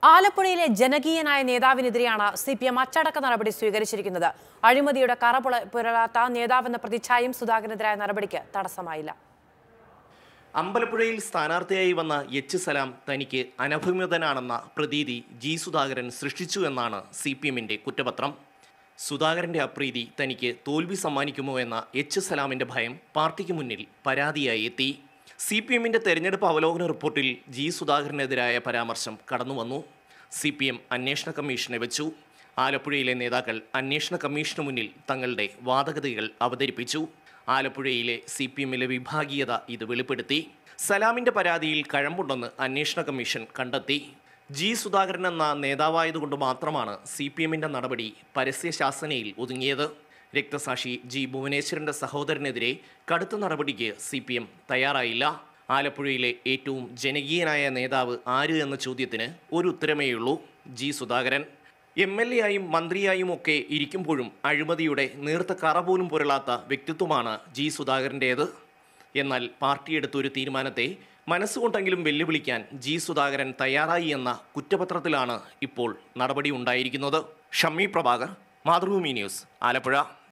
ആലപ്പുഴയിലെ ജനകീയനായ നേതാവിനെതിരെയാണ് സി പി എം അച്ചടക്ക നടപടി സ്വീകരിച്ചിരിക്കുന്നത് അഴിമതിയുടെ കറ പുല- പുരളാത്ത നേതാവെന്ന പ്രതിച്ഛായും സുധാകരനെതിരായ നടപടിക്ക് തടസ്സമായില്ല അമ്പലപ്പുഴയിൽ സ്ഥാനാർത്ഥിയായി വന്ന എച്ച് സലാം തനിക്ക് അനഭിമിതനാണെന്ന പ്രതീതി ജി സുധാകരൻ സൃഷ്ടിച്ചു എന്നാണ് സി പി എമ്മിൻ്റെ കുറ്റപത്രം സുധാകരന്റെ അപ്രീതി തനിക്ക് തോൽവി സമ്മാനിക്കുമോ എന്ന എച്ച് സലാമിന്റെ ഭയം പാർട്ടിക്ക് മുന്നിൽ പരാതിയായി എത്തി സി പി എമ്മിന്റെ തെരഞ്ഞെടുപ്പ് അവലോകന റിപ്പോർട്ടിൽ ജി സുധാകരനെതിരായ പരാമർശം കടന്നുവന്നു സി പി എം അന്വേഷണ കമ്മീഷനെ വെച്ചു ആലപ്പുഴയിലെ നേതാക്കൾ അന്വേഷണ കമ്മീഷന് മുന്നിൽ തങ്ങളുടെ വാദഗതികൾ അവതരിപ്പിച്ചു ആലപ്പുഴയിലെ സി പി എമ്മിലെ വിഭാഗീയത ഇത് വെളിപ്പെടുത്തി സലാമിന്റെ പരാതിയിൽ കഴമ്പുണ്ടെന്ന് അന്വേഷണ കമ്മീഷൻ കണ്ടെത്തി ജി സുധാകരൻ എന്ന നേതാവായതുകൊണ്ട് മാത്രമാണ് സി പി എമ്മിന്റെ നടപടി പരസ്യശാസനയിൽ ഒതുങ്ങിയത് രക്തസാക്ഷി ജി ഭുവനേശ്വരന്റെ സഹോദരനെതിരെ കടുത്ത നടപടിക്ക് സി പി എം തയ്യാറായില്ല ആലപ്പുഴയിലെ ഏറ്റവും ജനകീയനായ നേതാവ് ആര് എന്ന ചോദ്യത്തിന് ഒരു ഉത്തരമേയുള്ളൂ G Sudhakaran M L A ആയും മന്ത്രിയായും ഒക്കെ ഇരിക്കുമ്പോഴും അഴിമതിയുടെ നേർത്ത കറ പോലും പുരളാത്ത വ്യക്തിത്വമാണ് ജി സുധാകരൻ്റേത് എന്നാൽ പാർട്ടി എടുത്ത ഒരു തീരുമാനത്തെ മനസ്സുകൊണ്ടെങ്കിലും വെല്ലുവിളിക്കാൻ ജി സുധാകരൻ തയ്യാറായി എന്ന കുറ്റപത്രത്തിലാണ് ഇപ്പോൾ നടപടി ഉണ്ടായിരിക്കുന്നത് ഷമ്മി പ്രഭാകർ മാതൃഭൂമി ന്യൂസ് ആലപ്പുഴ